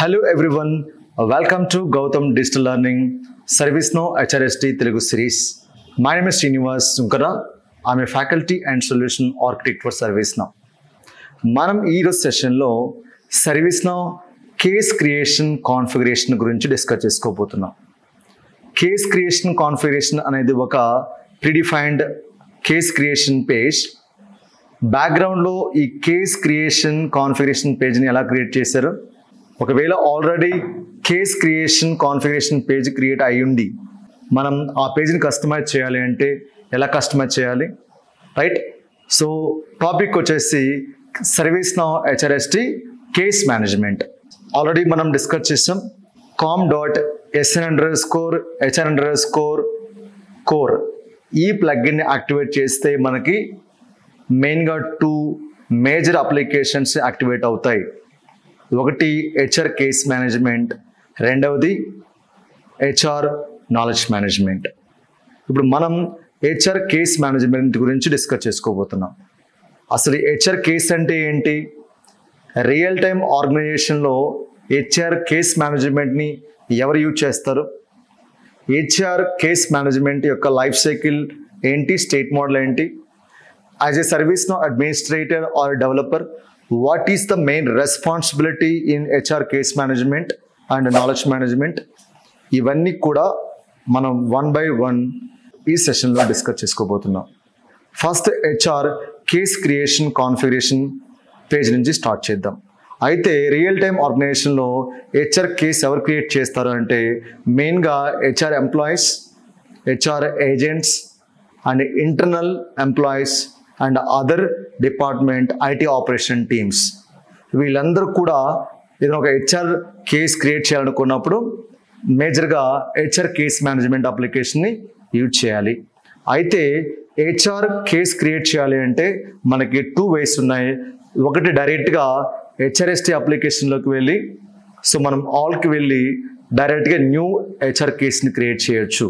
hello everyone welcome to Gautam digital learning ServiceNow HRST Telugu series my name is Srinivas Sunkara ఆమె faculty and solution architect for ServiceNow మనం ఈరోజు సెషన్లో ServiceNow case creation configuration గురించి discuss చేసుకోబోతున్నాం case creation configuration అనేది ఒక ప్రిడిఫైన్డ్ case creation page బ్యాక్గ్రౌండ్లో ఈ కేస్ క్రియేషన్ కాన్ఫిగరేషన్ పేజ్ని ఎలా క్రియేట్ చేశారు ఒకవేళ already case creation configuration page create అయ్యుండి మనం ఆ పేజ్ని కస్టమైజ్ చేయాలి అంటే ఎలా కస్టమైజ్ చేయాలి రైట్ సో టాపిక్ వచ్చేసి ServiceNow HRSD case management already మనం డిస్కస్ చేసాం com dot SN under score HR under score core ఈ ప్లగ్గిన్ని యాక్టివేట్ చేస్తే మనకి మెయిన్గా టూ మేజర్ అప్లికేషన్స్ యాక్టివేట్ అవుతాయి ఒకటి హెచ్ఆర్ కేస్ మేనేజ్మెంట్ రెండవది హెచ్ఆర్ నాలెడ్జ్ మేనేజ్మెంట్ ఇప్పుడు మనం హెచ్ఆర్ కేస్ మేనేజ్మెంట్ గురించి డిస్కస్ చేసుకోబోతున్నాం అసలు హెచ్ఆర్ కేస్ అంటే ఏంటి రియల్ టైం ఆర్గనైజేషన్లో హెచ్ఆర్ కేస్ మేనేజ్మెంట్ని ఎవరు యూజ్ చేస్తారు హెచ్ఆర్ కేస్ మేనేజ్మెంట్ యొక్క లైఫ్ సైకిల్ ఏంటి స్టేట్ మోడల్ ఏంటి as a ServiceNow administrator or developer what is the main responsibility in HR case management and knowledge management ఇవన్నీ కూడా మనం వన్ బై వన్ ఈ సెషన్లో డిస్కస్ చేసుకోబోతున్నాం first HR case creation configuration page నుంచి start చేద్దాం అయితే రియల్ టైం ఆర్గనైజేషన్లో హెచ్ఆర్ కేస్ ఎవరు క్రియేట్ చేస్తారు అంటే మెయిన్గా HR employees HR agents and internal employees and other department IT operation teams వీళ్ళందరూ కూడా ఏదైనా ఒక హెచ్ఆర్ కేస్ క్రియేట్ చేయాలనుకున్నప్పుడు మేజర్గా హెచ్ఆర్ కేస్ మేనేజ్మెంట్ అప్లికేషన్ని యూజ్ చేయాలి అయితే హెచ్ఆర్ కేస్ క్రియేట్ చేయాలి అంటే మనకి టూ వేస్ ఉన్నాయి ఒకటి డైరెక్ట్గా హెచ్ఆర్ఎస్టీ అప్లికేషన్లోకి వెళ్ళి సో మనం ఆల్కి వెళ్ళి డైరెక్ట్గా న్యూ హెచ్ఆర్ కేస్ని క్రియేట్ చేయొచ్చు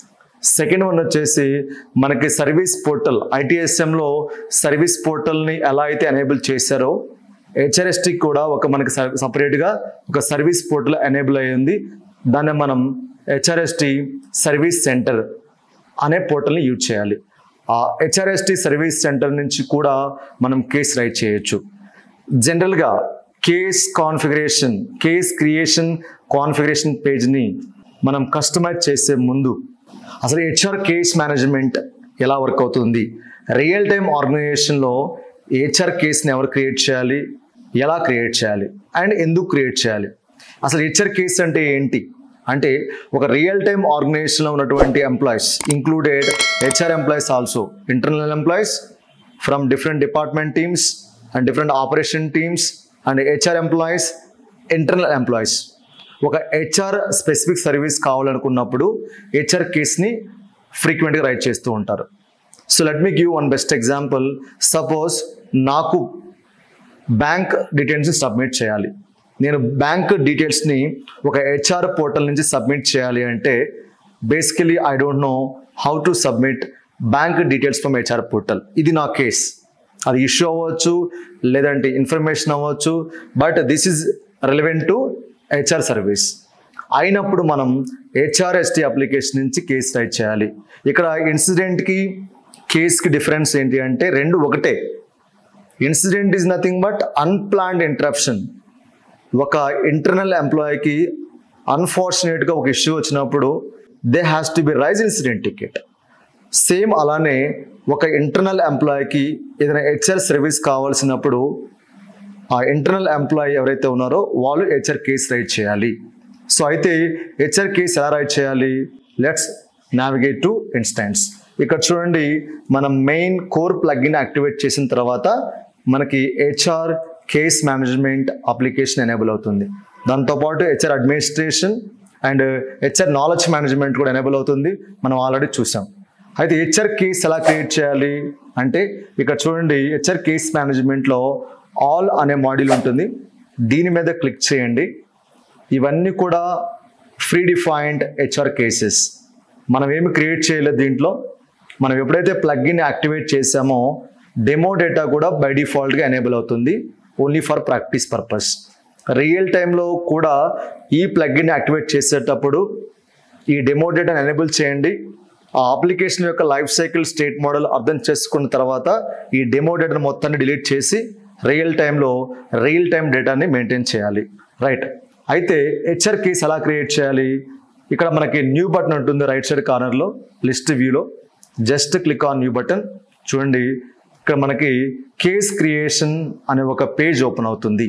సెకండ్ వన్ వచ్చేసి మనకి సర్వీస్ పోర్టల్ ఐటీఎస్ఎంలో సర్వీస్ పోర్టల్ని ఎలా అయితే ఎనేబుల్ చేశారో హెచ్ఆర్ఎస్టీ కూడా ఒక మనకి సపరేట్గా ఒక సర్వీస్ పోర్టల్ ఎనేబుల్ అయ్యింది దాన్ని మనం హెచ్ఆర్ఎస్టీ సర్వీస్ సెంటర్ అనే పోర్టల్ని యూజ్ చేయాలి ఆ హెచ్ఆర్ఎస్టీ సర్వీస్ సెంటర్ నుంచి కూడా మనం కేస్ రైట్ చేయొచ్చు జనరల్గా case configuration case creation configuration పేజ్ని మనం కస్టమైజ్ చేసే ముందు అసలు హెచ్ఆర్ కేస్ మేనేజ్మెంట్ ఎలా వర్క్ అవుతుంది రియల్ టైం ఆర్గనైజేషన్లో హెచ్ఆర్ కేస్ని ఎవరు క్రియేట్ చేయాలి ఎలా క్రియేట్ చేయాలి అండ్ ఎందుకు క్రియేట్ చేయాలి అసలు హెచ్ఆర్ కేస్ అంటే ఏంటి అంటే ఒక రియల్ టైం ఆర్గనైజేషన్లో ఉన్నటువంటి employees included HR employees also internal employees from different department teams and different operation teams and HR employees internal employees ఒక హెచ్ఆర్ స్పెసిఫిక్ సర్వీస్ కావాలనుకున్నప్పుడు హెచ్ఆర్ కేస్ని ఫ్రీక్వెంట్గా రైట్ చేస్తూ ఉంటారు so let me give one best example suppose నాకు bank details submit చేయాలి నేను bank డీటెయిల్స్ని ఒక హెచ్ఆర్ పోర్టల్ నుంచి సబ్మిట్ చేయాలి అంటే basically I don't know how to submit bank details from HR portal ఇది నా కేస్ అది ఇష్యూ అవ్వచ్చు లేదంటే ఇన్ఫర్మేషన్ అవ్వచ్చు but this is relevant to HR service అయినప్పుడు మనం హెచ్ఆర్ఎస్టీ అప్లికేషన్ నుంచి కేసు రైట్ చేయాలి ఇక్కడ ఇన్సిడెంట్కి కేస్కి డిఫరెన్స్ ఏంటి అంటే రెండు ఒకటే incident is nothing but unplanned interruption ఒక ఇంటర్నల్ ఎంప్లాయీకి అన్ఫార్చునేట్గా ఒక ఇష్యూ వచ్చినప్పుడు they has to be raise incident ticket same అలానే ఒక ఇంటర్నల్ ఎంప్లాయీకి ఏదైనా హెచ్ఆర్ సర్వీస్ కావాల్సినప్పుడు ఆ ఇంటర్నల్ ఎంప్లాయీ ఎవరైతే ఉన్నారో వాళ్ళు హెచ్ఆర్ కేసు రైట్ చేయాలి సో అయితే హెచ్ఆర్ కేసు ఎలా రైట్ చేయాలి లెట్స్ నావిగేట్ టు ఇన్స్టెంట్స్ ఇక్కడ చూడండి మనం మెయిన్ కోర్ ప్లగ్గిన్ యాక్టివేట్ చేసిన తర్వాత మనకి HR case management application enable అవుతుంది దాంతోపాటు HR administration and HR knowledge management కూడా ఎనేబుల్ అవుతుంది మనం ఆల్రెడీ చూసాం అయితే హెచ్ఆర్ కేస్ ఎలా క్రియేట్ చేయాలి అంటే ఇక్కడ చూడండి హెచ్ఆర్ కేస్ మేనేజ్మెంట్లో ఆల్ అనే మాడ్యూల్ ఉంటుంది దీని మీద క్లిక్ చేయండి ఇవన్నీ కూడా ఫ్రీ డిఫైన్డ్ హెచ్ఆర్ కేసెస్ మనం ఏమి క్రియేట్ చేయలేదు దీంట్లో మనం ఎప్పుడైతే ప్లగ్ఇన్ యాక్టివేట్ చేసామో డెమో డేటా కూడా బై డిఫాల్ట్గా ఎనేబుల్ అవుతుంది only for practice purpose real టైంలో కూడా ఈ ప్లగ్గిన్ యాక్టివేట్ చేసేటప్పుడు ఈ డెమో డేటాను ఎనేబుల్ చేయండి ఆ అప్లికేషన్ యొక్క లైఫ్ సైకిల్ స్టేట్ మోడల్ అర్థం చేసుకున్న తర్వాత ఈ డెమో డేటాను మొత్తాన్ని డిలీట్ చేసి రియల్ టైంలో రియల్ టైం డేటాని మెయింటైన్ చేయాలి రైట్ అయితే హెచ్ఆర్ కేస్ ఎలా క్రియేట్ చేయాలి ఇక్కడ మనకి న్యూ బటన్ ఉంటుంది రైట్ సైడ్ కార్నర్లో లిస్ట్ వ్యూలో just click on new button చూడండి ఇక్కడ మనకి కేస్ క్రియేషన్ అనే ఒక పేజ్ ఓపెన్ అవుతుంది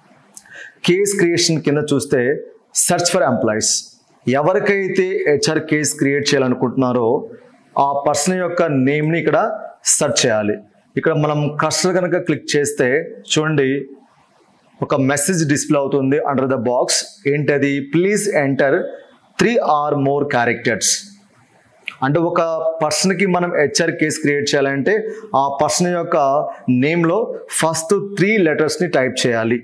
కేస్ క్రియేషన్ కింద చూస్తే సెర్చ్ ఫర్ ఎంప్లాయీస్ ఎవరికైతే హెచ్ఆర్ కేస్ క్రియేట్ చేయాలనుకుంటున్నారో ఆ పర్సన్ యొక్క నేమ్ని ఇక్కడ సెర్చ్ చేయాలి ఇక్కడ మనం కస్టర్ కనుక క్లిక్ చేస్తే చూడండి ఒక మెసేజ్ డిస్ప్లే అవుతుంది అండర్ ద బాక్స్ ఏంటది please enter three or more characters అంటే ఒక పర్సన్కి మనం హెచ్ఆర్ కేస్ క్రియేట్ చేయాలంటే ఆ పర్సన్ యొక్క నేమ్లో ఫస్ట్ త్రీ లెటర్స్ని టైప్ చేయాలి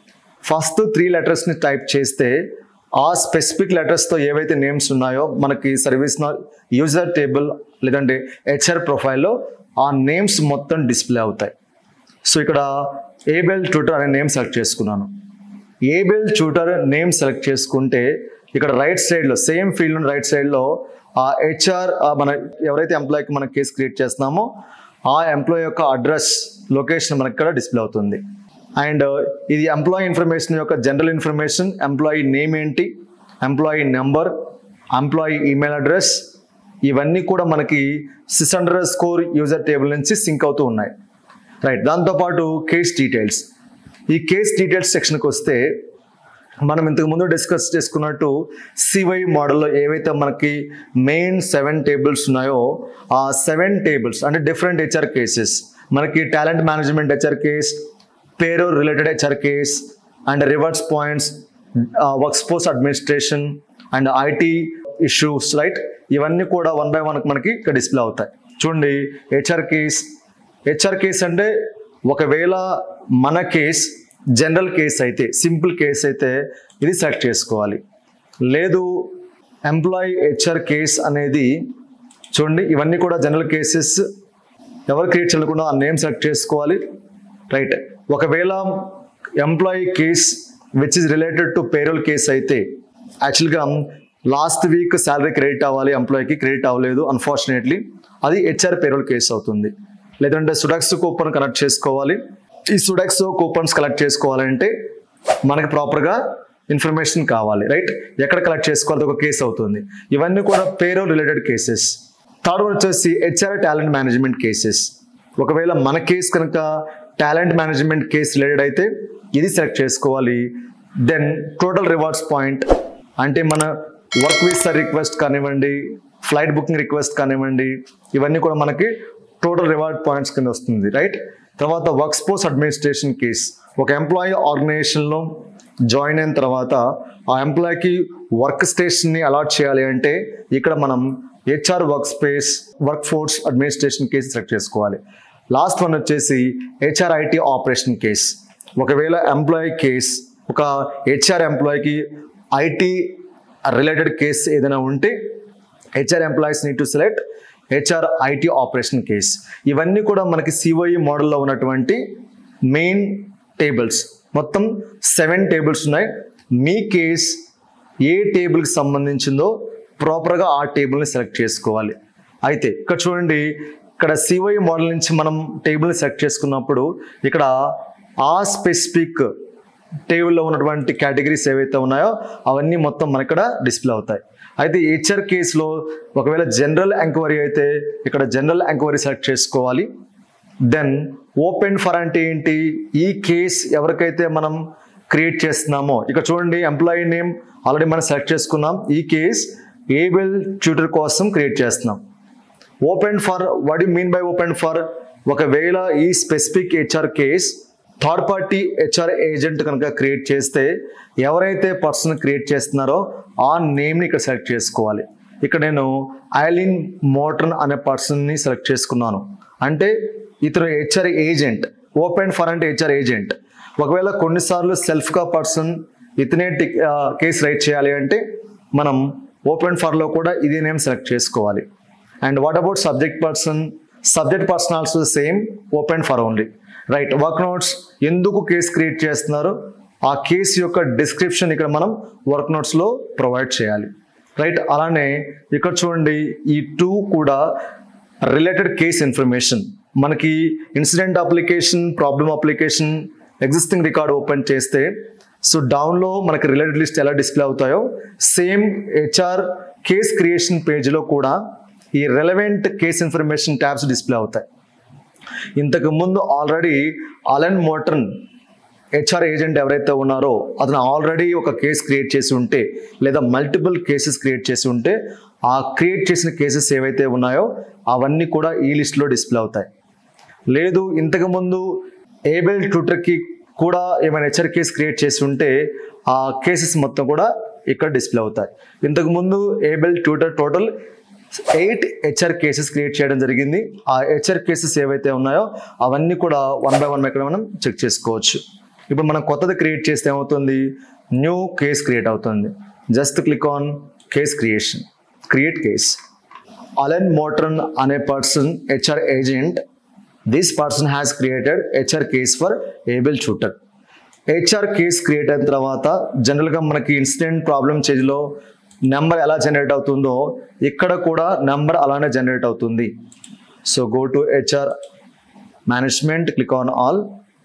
ఫస్ట్ త్రీ లెటర్స్ని టైప్ చేస్తే ఆ స్పెసిఫిక్ లెటర్స్తో ఏవైతే నేమ్స్ ఉన్నాయో మనకి సర్వీస్ యూజర్ టేబుల్ లేదంటే హెచ్ఆర్ ప్రొఫైల్లో ఆ నేమ్స్ మొత్తం డిస్ప్లే అవుతాయి సో ఇక్కడ ఏబెల్ ట్యూటర్ అనే నేమ్ సెలెక్ట్ చేసుకున్నాను ఏబెల్ ట్యూటర్ నేమ్ సెలెక్ట్ చేసుకుంటే ఇక్కడ రైట్ సైడ్లో సేమ్ ఫీల్డ్ రైట్ సైడ్లో ఆ హెచ్ఆర్ మన ఎవరైతే ఎంప్లాయీకి మనం కేసు క్రియేట్ చేస్తున్నామో ఆ ఎంప్లాయీ యొక్క అడ్రస్ లొకేషన్ మనకి ఇక్కడ డిస్ప్లే అవుతుంది అండ్ ఇది ఎంప్లాయీ ఇన్ఫర్మేషన్ యొక్క జనరల్ ఇన్ఫర్మేషన్ ఎంప్లాయీ నేమ్ ఏంటి employee number employee email address ఇవన్నీ కూడా మనకి సిక్స్ హండ్రెడ్ స్కోర్ యూజర్ టేబుల్ నుంచి సింక్ అవుతూ ఉన్నాయి రైట్ దాంతోపాటు కేస్ డీటెయిల్స్ ఈ కేస్ డీటెయిల్స్ సెక్షన్కి వస్తే మనం ఇంతకు ముందు డిస్కస్ చేసుకున్నట్టు సివై మోడల్లో ఏవైతే మనకి మెయిన్ సెవెన్ టేబుల్స్ ఉన్నాయో ఆ సెవెన్ టేబుల్స్ అంటే డిఫరెంట్ హెచ్ఆర్ కేసెస్ మనకి talent management HR case payroll related HR case and rewards points workforce administration and IT issues right ఇవన్నీ కూడా వన్ బై వన్ మనకి ఇక్కడ డిస్ప్లే అవుతాయి చూడండి హెచ్ఆర్ కేస్ హెచ్ఆర్ కేస్ అంటే ఒకవేళ మన కేస్ జనరల్ కేస్ అయితే సింపుల్ కేస్ అయితే ఇది సెలెక్ట్ చేసుకోవాలి లేదు ఎంప్లాయీ హెచ్ఆర్ కేస్ అనేది చూడండి ఇవన్నీ కూడా జనరల్ కేసెస్ ఎవరు క్రియేట్ చేయకుండా ఆ నేమ్ సెలెక్ట్ చేసుకోవాలి రైట్ ఒకవేళ employee case which is related to payroll case అయితే యాక్చువల్గా లాస్ట్ వీక్ శాలరీ క్రెడిట్ అవ్వాలి ఎంప్లాయీకి క్రెడిట్ అవ్వలేదు అన్ఫార్చునేట్లీ అది హెచ్ఆర్ పేరోల్ కేసు అవుతుంది లేదంటే సుడక్స్ కూపన్ కనెక్ట్ చేసుకోవాలి ఈ సుడక్స్ కూపన్స్ కలెక్ట్ చేసుకోవాలంటే మనకి ప్రాపర్గా ఇన్ఫర్మేషన్ కావాలి రైట్ ఎక్కడ కలెక్ట్ చేసుకోవాలి ఒక కేసు అవుతుంది ఇవన్నీ కూడా payroll related cases third one వచ్చేసి హెచ్ఆర్ టాలెంట్ మేనేజ్మెంట్ కేసెస్ ఒకవేళ మన కేసు కనుక టాలెంట్ మేనేజ్మెంట్ కేసు రిలేటెడ్ అయితే ఇది సెలెక్ట్ చేసుకోవాలి దెన్ టోటల్ రివార్డ్స్ పాయింట్ అంటే మన వర్క్ వీసా రిక్వెస్ట్ కానివ్వండి ఫ్లైట్ బుకింగ్ రిక్వెస్ట్ కానివ్వండి ఇవన్నీ కూడా మనకి టోటల్ రివార్డ్ పాయింట్స్ కింద వస్తుంది రైట్ తర్వాత వర్క్ స్పోర్ట్స్ అడ్మినిస్ట్రేషన్ కేస్ ఒక ఎంప్లాయీ ఆర్గనైజేషన్లో జాయిన్ అయిన తర్వాత ఆ ఎంప్లాయీకి వర్క్ స్టేషన్ని అలాట్ చేయాలి అంటే ఇక్కడ మనం HR workspace workforce administration case select చేసుకోవాలి లాస్ట్ వన్ వచ్చేసి హెచ్ఆర్ ఐటీ ఆపరేషన్ కేస్ ఒకవేళ ఎంప్లాయీ కేస్ ఒక హెచ్ఆర్ ఎంప్లాయీకి ఐటీ రిలేటెడ్ కేస్ ఏదైనా ఉంటే HR employees need to select HR IT operation case ఇవన్నీ కూడా మనకి సిఓఈ మోడల్లో ఉన్నటువంటి మెయిన్ టేబుల్స్ మొత్తం సెవెన్ టేబుల్స్ ఉన్నాయి మీ కేస్ ఏ టేబుల్కి సంబంధించిందో ప్రాపర్గా ఆ టేబుల్ని సెలెక్ట్ చేసుకోవాలి అయితే ఇక్కడ చూడండి ఇక్కడ సిఓఈ మోడల్ నుంచి మనం టేబుల్ని సెలెక్ట్ చేసుకున్నప్పుడు ఇక్కడ ఆ స్పెసిఫిక్ టేబుల్లో ఉన్నటువంటి కేటగిరీస్ ఏవైతే ఉన్నాయో అవన్నీ మొత్తం మన ఇక్కడ డిస్ప్లే అవుతాయి అయితే హెచ్ఆర్ కేసులో ఒకవేళ జనరల్ ఎంక్వైరీ అయితే ఇక్కడ జనరల్ ఎంక్వైరీ సెలెక్ట్ చేసుకోవాలి దెన్ ఓపెన్ ఫర్ అంటే ఏంటి ఈ కేస్ ఎవరికైతే మనం క్రియేట్ చేస్తున్నామో ఇక్కడ చూడండి ఎంప్లాయీ నేమ్ ఆల్రెడీ మనం సెలెక్ట్ చేసుకున్నాం ఈ కేస్ ఏబుల్ ట్యూటర్ కోసం క్రియేట్ చేస్తున్నాం open for what you mean by open for ఒకవేళ ఈ specific HR case third party HR agent కనుక క్రియేట్ చేస్తే ఎవరైతే పర్సన్ క్రియేట్ చేస్తున్నారో ఆ నేమ్ని ఇక్కడ సెలెక్ట్ చేసుకోవాలి ఇక్కడ నేను ఐలిన్ మోటర్న్ అనే పర్సన్ని సెలెక్ట్ చేసుకున్నాను అంటే ఇతను హెచ్ఆర్ ఏజెంట్ ఓపెన్ ఫర్ అంటే హెచ్ఆర్ ఏజెంట్ ఒకవేళ కొన్నిసార్లు సెల్ఫ్గా పర్సన్ ఇతనే టిక్ కేసు రైట్ చేయాలి అంటే మనం ఓపెన్ ఫర్లో కూడా ఇదే నేమ్ సెలెక్ట్ చేసుకోవాలి and what about subject person subject person also same open for only right work notes ఎందుకు కేసు క్రియేట్ చేస్తున్నారు ఆ కేసు యొక్క డిస్క్రిప్షన్ ఇక్కడ మనం వర్క్ నోట్స్లో ప్రొవైడ్ చేయాలి రైట్ అలానే ఇక్కడ చూడండి ఈ టూ కూడా రిలేటెడ్ కేస్ ఇన్ఫర్మేషన్ మనకి incident application problem application existing record open చేస్తే సో డౌన్లో మనకి రిలేటెడ్ లిస్ట్ ఎలా డిస్ప్లే అవుతాయో సేమ్ హెచ్ఆర్ కేస్ క్రియేషన్ పేజ్లో కూడా ఈ relevant case information tabs display అవుతాయి ఇంతకు ముందు already Allen Motern HR agent ఎవరైతే ఉన్నారో అతను ఆల్రెడీ ఒక కేసు క్రియేట్ చేసి ఉంటే లేదా మల్టిపుల్ కేసెస్ క్రియేట్ చేసి ఉంటే ఆ క్రియేట్ చేసిన కేసెస్ ఏవైతే ఉన్నాయో అవన్నీ కూడా ఈ లిస్ట్లో డిస్ప్లే అవుతాయి లేదు ఇంతకుముందు ఏబెల్ ట్యూటర్కి కూడా ఏమైనా హెచ్ఆర్ కేసు క్రియేట్ చేసి ఉంటే ఆ కేసెస్ మొత్తం కూడా ఇక్కడ డిస్ప్లే అవుతాయి ఇంతకుముందు Abel Tuter total eight HR cases create చేయడం జరిగింది ఆ హెచ్ఆర్ కేసెస్ ఏవైతే ఉన్నాయో అవన్నీ కూడా వన్ బై వన్ ఇక్కడ మనం చెక్ చేసుకోవచ్చు ఇప్పుడు మనం కొత్తది క్రియేట్ చేస్తే ఏమవుతుంది న్యూ కేస్ క్రియేట్ అవుతుంది just click on case creation create case Allen Motern అనే person HR agent this person has created HR case for Abel Tuter HR case create అయిన తర్వాత జనరల్గా మనకి ఇన్సిడెంట్ ప్రాబ్లమ్ చేజ్లో నెంబర్ ఎలా జనరేట్ అవుతుందో ఇక్కడ కూడా నెంబర్ అలానే జనరేట్ అవుతుంది so go to HR management click on all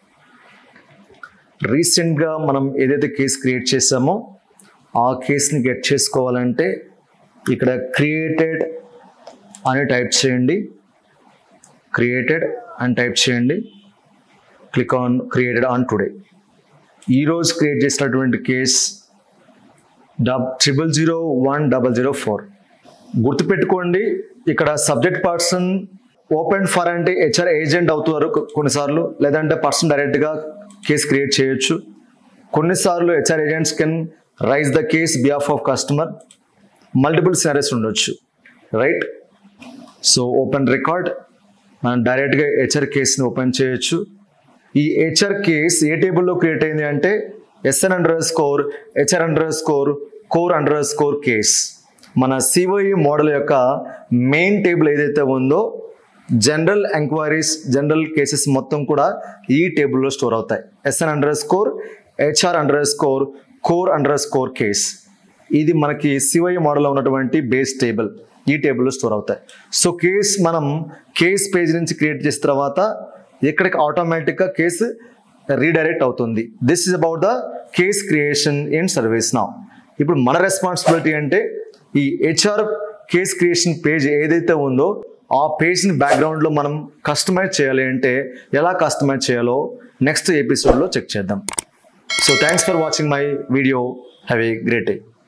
రీసెంట్గా మనం ఏదైతే కేస్ క్రియేట్ చేసామో ఆ కేస్ని గెట్ చేసుకోవాలంటే ఇక్కడ క్రియేటెడ్ అని టైప్ చేయండి క్రియేటెడ్ అని టైప్ చేయండి click on created on today ఈరోజు క్రియేట్ చేసినటువంటి కేస్ డబ్ triple zero one double zero four గుర్తుపెట్టుకోండి ఇక్కడ సబ్జెక్ట్ పర్సన్ ఓపెన్ ఫర్ అంటే హెచ్ఆర్ ఏజెంట్ అవుతారు కొ- కొన్నిసార్లు లేదంటే పర్సన్ డైరెక్ట్గా కేస్ క్రియేట్ చేయొచ్చు కొన్నిసార్లు HR agents can raise the case behalf of customer multiple scenarios ఉండొచ్చు రైట్ సో ఓపెన్ రికార్డ్ మనం డైరెక్ట్గా హెచ్ఆర్ కేస్ని ఓపెన్ చేయొచ్చు ఈ హెచ్ఆర్ కేస్ ఏ టేబుల్లో క్రియేట్ అయింది అంటే SN under score HR under score core underscore case మన సిఓఈ మోడల్ యొక్క మెయిన్ టేబుల్ ఏదైతే ఉందో జనరల్ ఎంక్వైరీస్ జనరల్ కేసెస్ మొత్తం కూడా ఈ టేబుల్లో స్టోర్ అవుతాయి SN under score HR under score core underscore case ఇది మనకి సివై మోడల్లో ఉన్నటువంటి బేస్ టేబుల్ ఈ టేబుల్లో స్టోర్ అవుతాయి సో కేస్ మనం కేస్ పేజ్ నుంచి క్రియేట్ చేసిన తర్వాత ఇక్కడికి ఆటోమేటిక్గా కేసు రీడైరెక్ట్ అవుతుంది this is about the case creation in ServiceNow ఇప్పుడు మన రెస్పాన్సిబిలిటీ అంటే ఈ హెచ్ఆర్ కేస్ క్రియేషన్ పేజ్ ఏదైతే ఉందో ఆ పేజ్ని బ్యాక్గ్రౌండ్లో మనం కస్టమైజ్ చేయాలి అంటే ఎలా కస్టమైజ్ చేయాలో నెక్స్ట్ ఎపిసోడ్లో చెక్ చేద్దాం so thanks for watching my video have a great day